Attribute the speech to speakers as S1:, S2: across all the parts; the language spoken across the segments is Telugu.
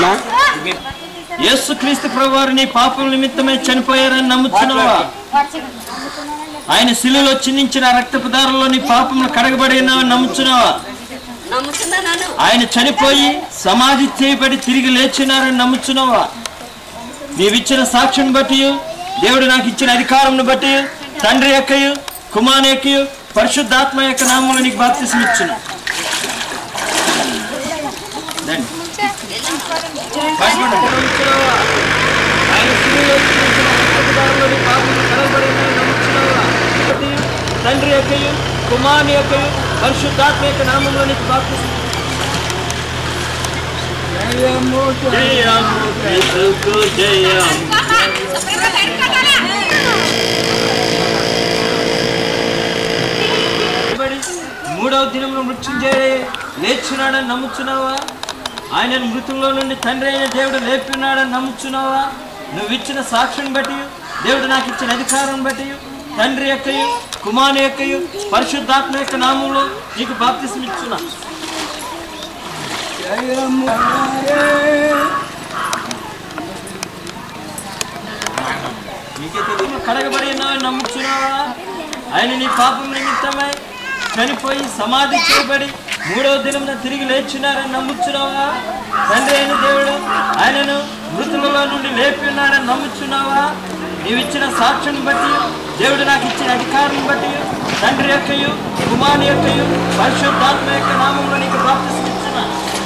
S1: అన్నా
S2: యేసుక్రీస్తు ప్రభువారు నీ పాపం నిమిత్తమై చనిపోయారని నమ్ముచున్నావా ఆయన శిలువలో చిందించిన రక్తపు దారుల్లో నీ పాపములు కడగబడినావని నమ్ముచున్నావా
S3: నమ్ముతున్నాను
S2: ఆయన చనిపోయి సమాధి చేయబడి తిరిగి లేచినారని నమ్ముచున్నావా నీవిచ్చిన సాక్ష్యం బట్టి దేవుడు నాకు ఇచ్చిన అధికారంను బట్టి తండ్రి యొక్కయు కుమార్ యొక్కయు పరిశుద్ధాత్మ యొక్క నామంలో నీకు బాప్తిసం ఇచ్చును రండి. పట్టుకోండి. ఆయన శిలువలో చిందించిన రక్తపు దారుల్లో నీ పాపములు కడగబడినాయని నమ్ముచున్నావా? బట్టి తండ్రి యొక్కయు కుమార్ యొక్కయు పరిశుద్ధాత్మ యొక్క నామంలో నీకు బాప్తిసం జయము క్రీస్తుకు జయం బడి మూడవ దినంలో మృత్యుంజయ లేచున్నాడని నమ్ముచున్నావా ఆయన మృతుల్లో నుండి తండ్రి అయిన దేవుడు లేపున్నాడని నమ్ముచున్నావా నువ్వు ఇచ్చిన సాక్ష్యం బట్టి దేవుడు నాకు ఇచ్చిన అధికారం బట్టి తండ్రి యొక్కయు కుమారు యొక్కయు పరిశుద్ధాత్మ యొక్క నామంలో నీకు బాప్తిసం ఇచ్చున్నా నీకైతే కడగబడి నమ్ముచున్నావా ఆయన నీ పాపం నిమిత్తమై చనిపోయి సమాధి చేయబడి మూడవ దినం తిరిగి లేచున్నారని నమ్ముచున్నావా తండ్రి అయిన దేవుడు ఆయనను మృతులలో నుండి లేపి ఉన్నాడని నమ్ముచున్నావా నీవిచ్చిన సాక్ష్యం బట్టి దేవుడు నాకు ఇచ్చిన అధికారం బట్టి తండ్రి యొక్కయు కుమారి యొక్కయు పరిశుద్ధాత్మ యొక్క నామంలో నీకు ప్రాప్తిస్తున్నా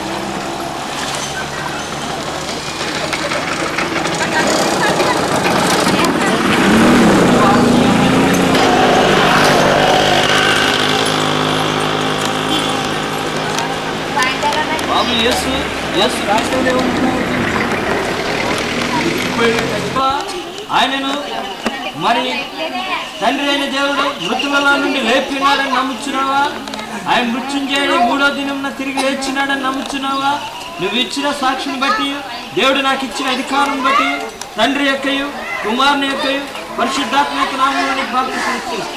S2: బాబు యేసు యేసు ఆయనను మరి తండ్రి అయిన దేవుడు మృతులలో నుండి లేపినాడని నమ్ముచున్నావా ఆయన మృత్యుంజయుడు మూడో దినం తిరిగి లేచినాడని నమ్ముచున్నావా నువ్వు ఇచ్చిన సాక్షిని బట్టి దేవుడు నాకు ఇచ్చిన అధికారం బట్టి తండ్రి యొక్కయు కుమారుని యొక్కయు పరిశుద్ధాత్మ యొక్క నామంలో నీకు బాప్తిసం ఇస్తున్నా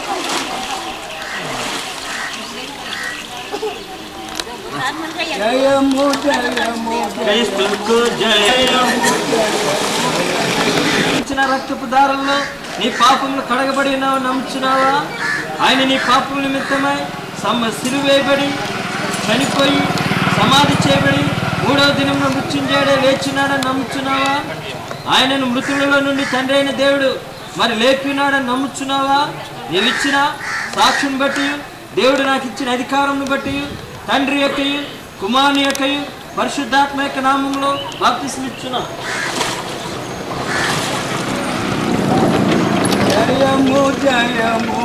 S2: క్రీస్తుకు జయం ఇచ్చిన రక్తపు దారంలో నీ పాపములు కడగబడి ఉన్నావు నమ్ముచున్నావా ఆయన నీ పాపం నిమిత్తమై సమ సిలువేయబడి చనిపోయి సమాధి చేయబడి మూడవ దినంలో మృత్యుంజయుడే లేచినాడని నమ్ముచున్నావా ఆయనను మృతులలో నుండి తండ్రి అయిన దేవుడు మరి లేపినాడని నమ్ముచున్నావా నీవిచ్చిన సాక్ష్యం బట్టి దేవుడు నాకు ఇచ్చిన అధికారం బట్టి తండ్రి యొక్కయు కుమారుని యొక్కయు పరిశుద్ధాత్మ యొక్క నామంలో బాప్తిస్మిచ్చున్నా
S4: జయము జయము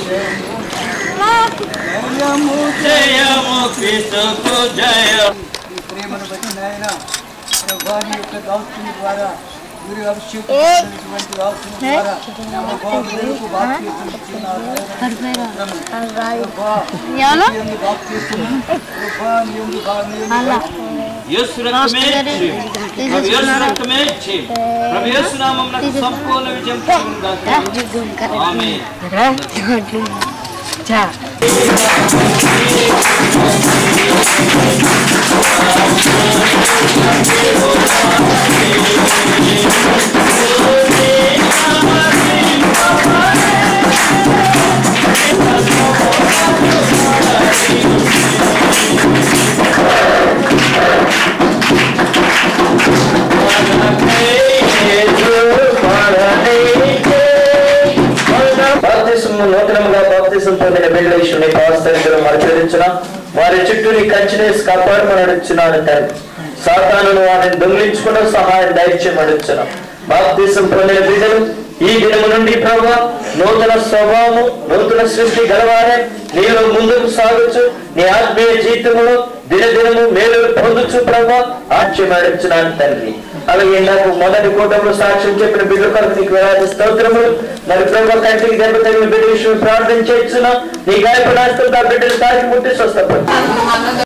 S4: జయము
S2: జయము క్రీస్తుకు జయం
S4: ఈ ప్రేమను బట్టి నాయన వారి యొక్క దాస్తుని ద్వారా గురి అభిషేకం చేసినటువంటి దాస్తుని ద్వారా నా బాబులకు బాప్తిసం ఇచ్చినారు. ప్రభా, నీ యందు బాప్తిసం, ప్రభా, నీ యందు బా- నీ యందు
S2: యేసు రక్తమే జయం. ప్రభు యేసు రక్తమే జయం. ప్రభు యేసు నామం నాకు సంపూర్ణ విజయం కలుగును గాక. ఆమేన్.
S5: బాప్తిసము నూతనముగా బాప్తిసం పొందిన బిడ్డలేషుని పాస్తరికలు మరచరించిన వారి చుట్టూ నీ కంచినేసి కాపాడమని అడుగుచున్నాను తండ్రి సాతానును వారిని దొంగిలించుకున్న సహాయం దైత్యం అడుగుచున్నా బాప్తిసం పొందిన బిడ్డలు ఈ దినము నుండి ప్రభా నూతన స్వభావము నూతన సృష్టి గలవారే నీలో ముందుకు సాగొచ్చు నీ ఆత్మీయ జీవితంలో దినదినము మేలు పొందొచ్చు ప్రభా ఆశ్చర్యం అడుగుచున్నాను తండ్రి అలాగే నాకు మొదటి కూటంలో సాక్ష్యం చెప్పిన బిడ్డ కొరకు నీకు వేలాది స్తోత్రములు మరి ప్రభు కంటికి దెబ్బ తగిన బిడ్డ విషయం ప్రార్థన చేస్తున్నా నీ గాయపడాస్తం ఆ బిడ్డలు తాకి ముట్టి స్వస్థపడు